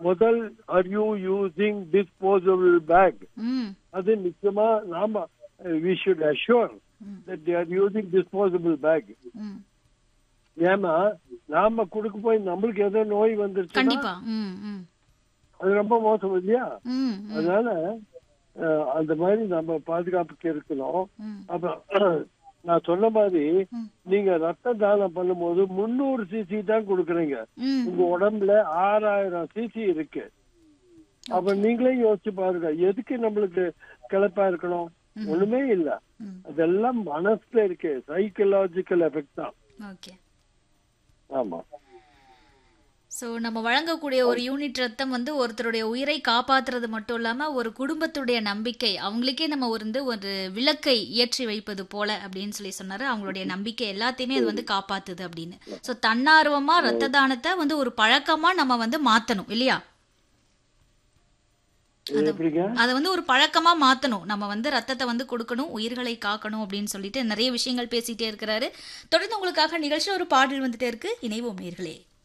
முதல் are you using disposable bag ம் அது நிச்சயமா நாம வி ஷுட் அஷ்யூர் ம். That they are using disposable bag ம் ஏன்னா நாம கொடுக்க போய் நம்மளுக்கு ஏதோ நோய் வந்துருச்சுன்னா கண்டிப்பா ம் ம் அது ரொம்ப மோசம் இல்லையா ம் ம் அதனால அஹ், அந்த மாதிரி நம்ம பாதுகாப்புக்கு இருக்கணும் ம் அப்ப நான் சொன்ன மாதிரி ம். நீங்க ரத்த தானம் பண்ணும்போது முன்னூறு சிசி தான் கொடுக்குறீங்க ம் உங்க உடம்புல ஆறாயிரம் சிசி இருக்கு அப்ப நீங்களே யோசிச்சு பாருங்க எதுக்கு நம்மளுக்கு கிளப்பா இருக்கணும் ஒண்ணுமே இல்ல ம் அதெல்லாம் மனசுல இருக்கு சைக்கலாஜிக்கல் எஃபெக்ட் தான் ஓகே ஆமா ஸோ நம்ம வழங்கக்கூடிய ஒரு யூனிட் ரத்தம் வந்து ஒருத்தருடைய உயிரை காப்பாத்துறது மட்டும் இல்லாம ஒரு குடும்பத்துடைய நம்பிக்கை அவங்களுக்கே நம்ம ஒரு வந்து ஒரு விளக்கை ஏற்றி வைப்பது போல அப்படின்னு சொல்லி சொன்னாரு அவங்களுடைய நம்பிக்கை எல்லாத்தையுமே அது வந்து காப்பாத்துது அப்படின்னு ஸோ தன்னார்வமா ரத்த தானத்தை வந்து ஒரு பழக்கமா நம்ம வந்து மாத்தணும் இல்லையா இது எப்படிங்க அதை வந்து ஒரு பழக்கமா மாத்தணும் நம்ம வந்து ரத்தத்தை வந்து கொடுக்கணும் உயிர்களை காக்கணும் அப்படின்னு சொல்லிட்டு நிறைய விஷயங்கள் பேசிட்டே இருக்கிறாரு தொடர்ந்து உங்களுக்காக நிகழ்ச்சி ஒரு பாடல் வந்துட்டே இருக்கு இணைவோம் நேர்களே